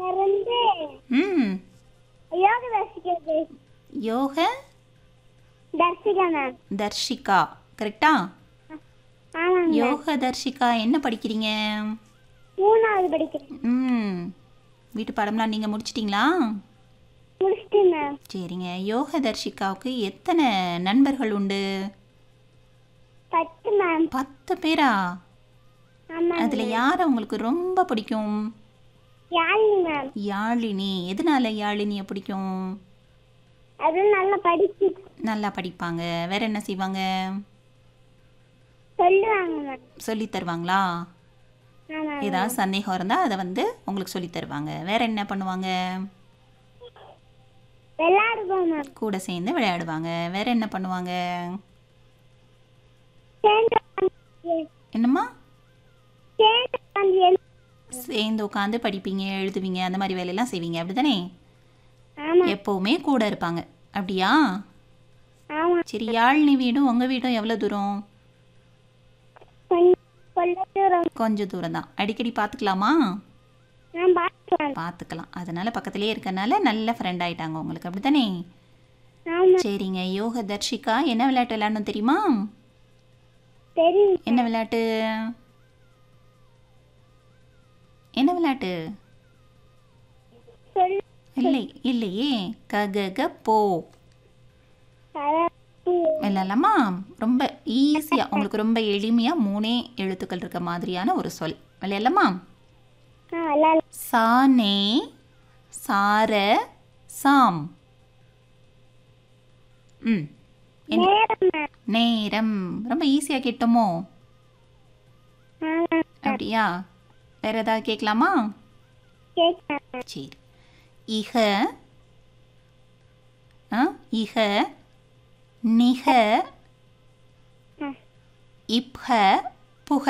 வந்து ம் யோக தர்சிகா யோக தர்சிகா மேம் தர்ஷிகா கரெக்டா ஆமாங்க மேம் யோக தர்ஷிகா என்ன படிக்கிறீங்க மூணாவது படிக்கிறேன் ம் வீட்டு பாடம்லாம் நீங்கள் முடிச்சிட்டிங்களா முடிச்சிட்டு மேம் சரிங்க யோக தர்ஷிகாவுக்கு எத்தனை நண்பர்கள் உண்டு பத்து மேம் பத்து பேரா ஆமாங்க அதில் யாரை உங்களுக்கு ரொம்ப பிடிக்கும் யாழினி மேம் யாழினி எதனால யாழினியை பிடிக்கும் அது நல்லா படிச்சு நல்லா படிப்பாங்க வேற என்ன செய்வாங்க சொல்லுவாங்க மேம் சொல்லி தருவாங்களா ஆமாம் ஏதாவது சந்தேகம் இருந்தால் அதை வந்து உங்களுக்கு சொல்லி தருவாங்க வேற என்ன பண்ணுவாங்க விளையாடுவோம் மேம் கூட சேர்ந்து விளையாடுவாங்க வேற என்ன பண்ணுவாங்க சேர்ந்து உட்காந்து என்னம்மா சேர்ந்து உட்காந்து எழு சேர்ந்து உட்காந்து படிப்பீங்க எழுதுவீங்க அந்த மாதிரி வேலையெல்லாம் செய்வீங்க அப்படிதானே ஆமாம் எப்போவுமே கூட இருப்பாங்க அப்படியா ஆமாம் சரி யாழினி வீடும் உங்கள் வீடும் எவ்வளோ தூரம் கொஞ்சம் கொள்ள தூரம் கொஞ்சம் தூரம் தான் அடிக்கடி பார்த்துக்கலாமா நான் பார்த்துக்கலாம் பார்த்துக்கலாம் அதனால பக்கத்துலேயே இருக்கறனால நல்ல ஃப்ரெண்ட் ஆயிட்டாங்க உங்களுக்கு அப்படிதானே ஆமாம் சரிங்க யோக தர்ஷிகா என்ன விளையாட்டு விளையாடணும் தெரியுமா தெரியும் என்ன விளையாட்டு என்ன விளையாட்டு சொல்லு இல்லை இல்லையே ககக போ கலப்பு விளையாடலாமா ரொம்ப ஈஸியாக உங்களுக்கு ரொம்ப எளிமையாக மூணே எழுத்துக்கள் இருக்க மாதிரியான ஒரு சொல் விளையாடலாமா ஆ விளையாடு சானே சார சாம் ம் என்ன நேரம் மேம் நேரம் ரொம்ப ஈஸியாக கேட்டோமோ ஆமாம் அப்படியா வேற ஏதாவது கேட்கலாமா கேட்கலாம் சரி இக ஆ, இக நிக ஆ. இப்ஹ புக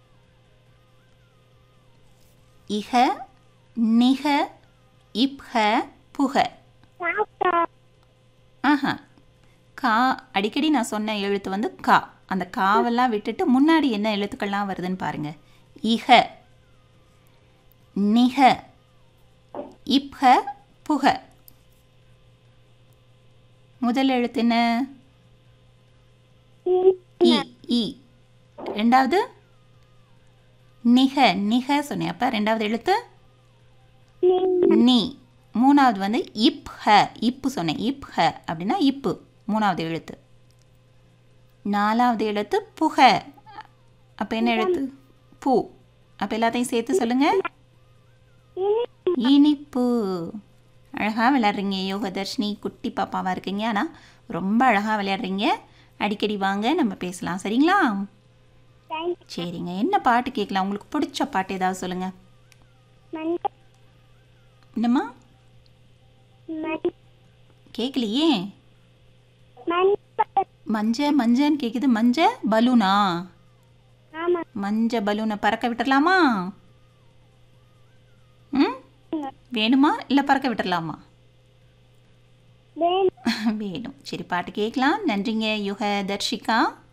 இக நிக இப்ஹ புக சாப்பிட்டா ஆஹா கா அடிக்கடி நான் சொன்ன எழுத்து வந்து கா அந்த காவெல்லாம் விட்டுட்டு முன்னாடி என்ன எழுத்துக்கள்லாம் வருதுன்னு பாருங்க இக நிக இப்ஹ புக முதல் எழுத்து என்ன இ இ ரெண்டாவது நிக நிக சொன்னேன் அப்ப ரெண்டாவது எழுத்து நீ மூணாவது வந்து இப்ஹ இப்பு சொன்னேன் இப்ஹ அப்படின்னா இப்பு மூணாவது எழுத்து நாலாவது எழுத்து புக அப்போ என்ன எழுத்து பூ அப்போ எல்லாத்தையும் சேர்த்து சொல்லுங்க இனிப்பு அழகாக விளையாடுறீங்க யோகதர்ஷினி குட்டி பாப்பாவாக இருக்கீங்க ஆனால் ரொம்ப அழகாக விளையாடுறீங்க அடிக்கடி வாங்க நம்ம பேசலாம் சரிங்களா தேங்க்ஸ் சரிங்க என்ன பாட்டு கேட்கலாம் உங்களுக்கு பிடிச்ச பாட்டு ஏதாவது சொல்லுங்கள் மஞ்சள் என்னம்மா மஞ்சள் கேட்கலையே மஞ்சள் மஞ்ச மஞ்சன்னு கேட்குது மஞ்ச பலூனா ஆமாம் மஞ்ச பலூனை பறக்க விட்டுறலாமா ம் வேணுமா இல்லை பறக்க விட்டுறலாமா வேணும் வேணும் சரி பாட்டு கேட்கலாம் நன்றிங்க யுக தர்ஷிகா